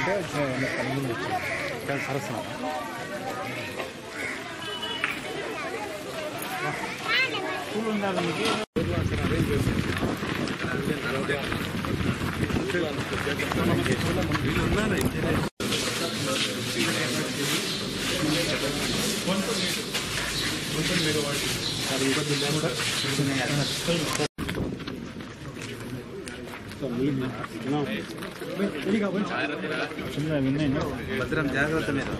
ఉంటే పని మీద వచ్చాను సరస్సు భద్రం జాగ్రత్త మీద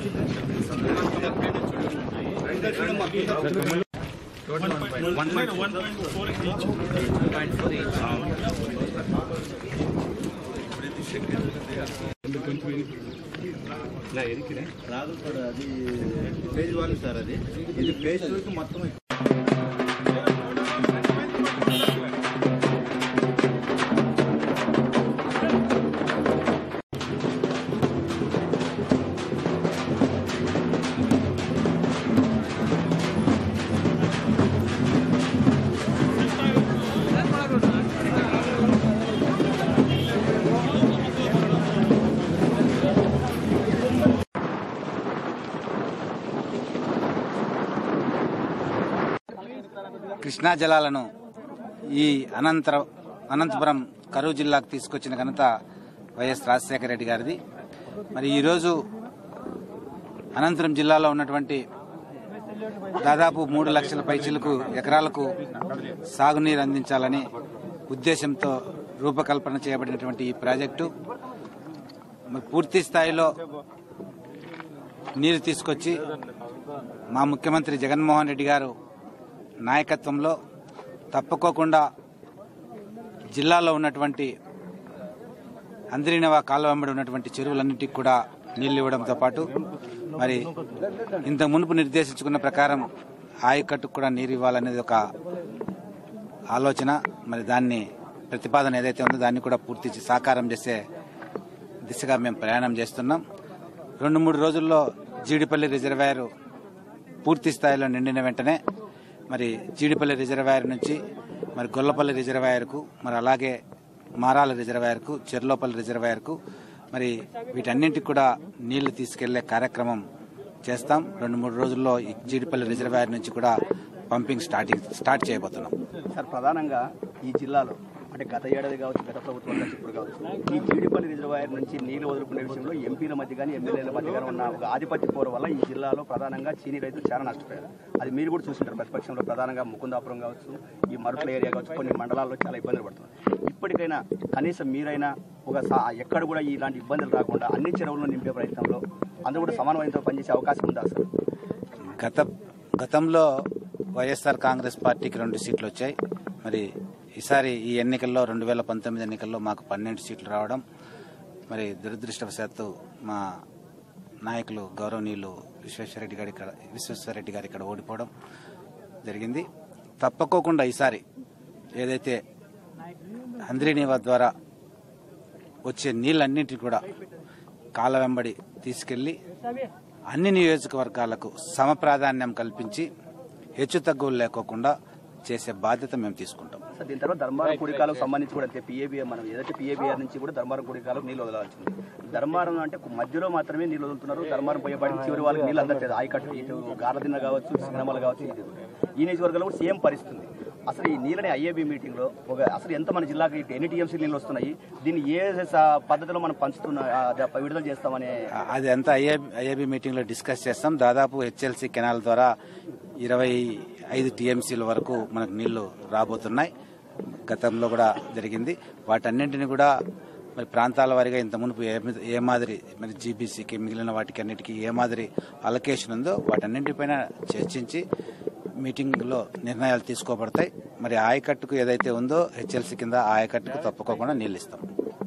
రాదు సార్ అది పేజ్ వాళ్ళు సార్ అది ఇది పేజ్ వరకు మొత్తం కృష్ణా జలాలను ఈ అనంతర అనంతపురం కరూరు జిల్లాకు తీసుకొచ్చిన ఘనత వైఎస్ రాజశేఖర రెడ్డి గారిది మరి ఈరోజు అనంతపురం జిల్లాలో ఉన్నటువంటి దాదాపు మూడు లక్షల పైచిలకు ఎకరాలకు సాగునీరు అందించాలని ఉద్దేశంతో రూపకల్పన చేయబడినటువంటి ఈ ప్రాజెక్టు మరి పూర్తి స్థాయిలో నీరు తీసుకొచ్చి మా ముఖ్యమంత్రి జగన్మోహన్ రెడ్డి గారు నాయకత్వంలో తప్పుకోకుండా జిల్లాలో ఉన్నటువంటి అందిరినవ కాలువ వెంబడి ఉన్నటువంటి చెరువులన్నింటికి కూడా నీళ్లు ఇవ్వడంతో పాటు మరి ఇంత మునుపు నిర్దేశించుకున్న ప్రకారం ఆయకట్టుకు కూడా నీరు ఇవ్వాలనేది ఒక ఆలోచన మరి దాన్ని ప్రతిపాదన ఏదైతే ఉందో దాన్ని కూడా పూర్తి సాకారం చేసే దిశగా మేము ప్రయాణం చేస్తున్నాం రెండు మూడు రోజుల్లో జీడిపల్లి రిజర్వాయర్ పూర్తి స్థాయిలో నిండిన వెంటనే మరి జీడిపల్లి రిజర్వాయర్ నుంచి మరి గొల్లపల్లి రిజర్వాయర్కు మరి అలాగే మారాల రిజర్వాయర్కు చెర్లోపల్లి రిజర్వాయర్కు మరి వీటన్నింటికి కూడా నీళ్లు తీసుకెళ్లే కార్యక్రమం చేస్తాం రెండు మూడు రోజుల్లో ఈ జీడిపల్లి రిజర్వాయర్ నుంచి కూడా పంపింగ్ స్టార్టింగ్ స్టార్ట్ చేయబోతున్నాం సార్ ప్రధానంగా ఈ జిల్లాలో అంటే గత ఏడాది కావచ్చు గత ప్రభుత్వం కావచ్చు ఇప్పుడు కావచ్చు ఈ జీడిపల్లి రిజర్వాయర్ నుంచి నీళ్లు వదులుకునే విషయంలో ఎంపీల మధ్య కానీ ఎమ్మెల్యేల మధ్య కానీ ఉన్న ఒక ఆధిపత్య పోరు వల్ల ఈ జిల్లాలో ప్రధానంగా చీనీ రైతులు చాలా నష్టపోయారు అది మీరు కూడా చూసింటారు ప్రతిపక్షంలో ప్రధానంగా ముకుందాపురం కావచ్చు ఈ మరుపుల ఏరియా కావచ్చు కొన్ని మండలాల్లో చాలా ఇబ్బందులు పడుతున్నారు ఇప్పటికైనా కనీసం మీరైనా ఒక సా- ఎక్కడ కూడా ఇలాంటి ఇబ్బందులు రాకుండా అన్ని చెరువులను నింపే ప్రయత్నంలో అందరూ కూడా సమన్వయంతో పనిచేసే అవకాశం ఉందా సార్ గత గతంలో వైఎస్ఆర్ కాంగ్రెస్ పార్టీకి రెండు సీట్లు వచ్చాయి మరి ఈసారి ఈ ఎన్నికల్లో రెండు వేల పంతొమ్మిది ఎన్నికల్లో మాకు పన్నెండు సీట్లు రావడం మరి దురదృష్టవశాత్తు మా నాయకులు గౌరవనీయులు విశ్వేశ్వరరెడ్డి గారి ఇక్కడ విశ్వేశ్వరరెడ్డి గారు ఇక్కడ ఓడిపోవడం జరిగింది తప్పకోకుండా ఈసారి ఏదైతే హంద్రీనీవా ద్వారా వచ్చే నీళ్ళన్నింటినీ కూడా కాల వెంబడి తీసుకెళ్లి అన్ని నియోజకవర్గాలకు సమ ప్రాధాన్యం కల్పించి హెచ్చు తగ్గులు లేకోకుండా చేసే బాధ్యత మేము తీసుకుంటాం సార్ దీని తర్వాత ధర్మారం కుడికాలకు సంబంధించి కూడా పిఏబిఆర్ మనం ఏదైతే పిఏబిఆర్ నుంచి కూడా ధర్మారం కుడికాలకు నీళ్ళు వదలాల్సింది ధర్మారం అంటే మధ్యలో మాత్రమే నీళ్ళు వదులుతున్నారు ధర్మారం పోయేపాటికి చివరి వాళ్ళకి నీళ్ళు అందట్లేదు ఆయకట్టు ఇటు గార్లదిన్న కావచ్చు సినిమాలు కావచ్చు ఇది ఈ నియోజకవర్గంలో కూడా సేమ్ పరిస్థితి ఉంది అసలు ఈ నీళ్ళని ఐఏబీ మీటింగ్ లో ఒక అసలు ఎంత మన జిల్లాకి ఎన్ని టీఎంసీ నీళ్ళు వస్తున్నాయి దీన్ని ఏ స- పద్ధతిలో మనం పంచుతున్న ఆ, ద- విడుదల చేస్తామనే అది అంతా ఐఏబి ఐఏబి మీటింగ్ లో డిస్కస్ చేస్తాం దాదాపు హెచ్ఎల్సి కెనాల్ ద్వారా ఇరవై ఐదు టీఎంసీల వరకు మనకు నీళ్లు రాబోతున్నాయి గతంలో కూడా జరిగింది వాటన్నింటిని కూడా మరి ప్రాంతాల వారీగా ఇంత మునుపు ఏ మీ- ఏ మాదిరి మరి జీబీసీకి మిగిలిన వాటికి అన్నిటికీ ఏ మాదిరి అలొకేషన్ ఉందో వాటన్నింటిపైన చర్చించి మీటింగ్లో నిర్ణయాలు తీసుకోబడతాయి మరి ఆయకట్టుకు ఏదైతే ఉందో హెచ్ఎల్సీ కింద ఆ ఆయకట్టుకు తప్పకోకుండా నీళ్ళు ఇస్తాం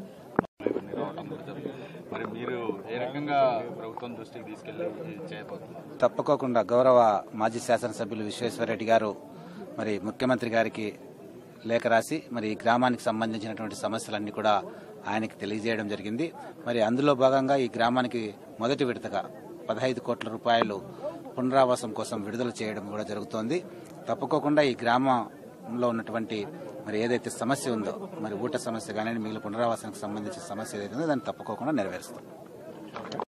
మరి మీరు ఏ రకంగా ప్రభుత్వం దృష్టికి తీసుకెళ్లి చేయబోతున్నారు తప్పకోకుండా గౌరవ మాజీ శాసనసభ్యులు విశ్వేశ్వరరెడ్డి గారు మరి ముఖ్యమంత్రి గారికి లేఖ రాసి మరి ఈ గ్రామానికి సంబంధించినటువంటి సమస్యలన్నీ కూడా ఆయనకి తెలియజేయడం జరిగింది మరి అందులో భాగంగా ఈ గ్రామానికి మొదటి విడతగా పదహైదు కోట్ల రూపాయలు పునరావాసం కోసం విడుదల చేయడం కూడా జరుగుతోంది తప్పకోకుండా ఈ గ్రామ లో ఉన్నటువంటి మరి ఏదైతే సమస్య ఉందో మరి ఊట సమస్య కానీ మిగిలిన పునరావాసానికి సంబంధించిన సమస్య ఏదైతే ఉందో దాన్ని తప్పుకోకుండా నెరవేరుస్తాం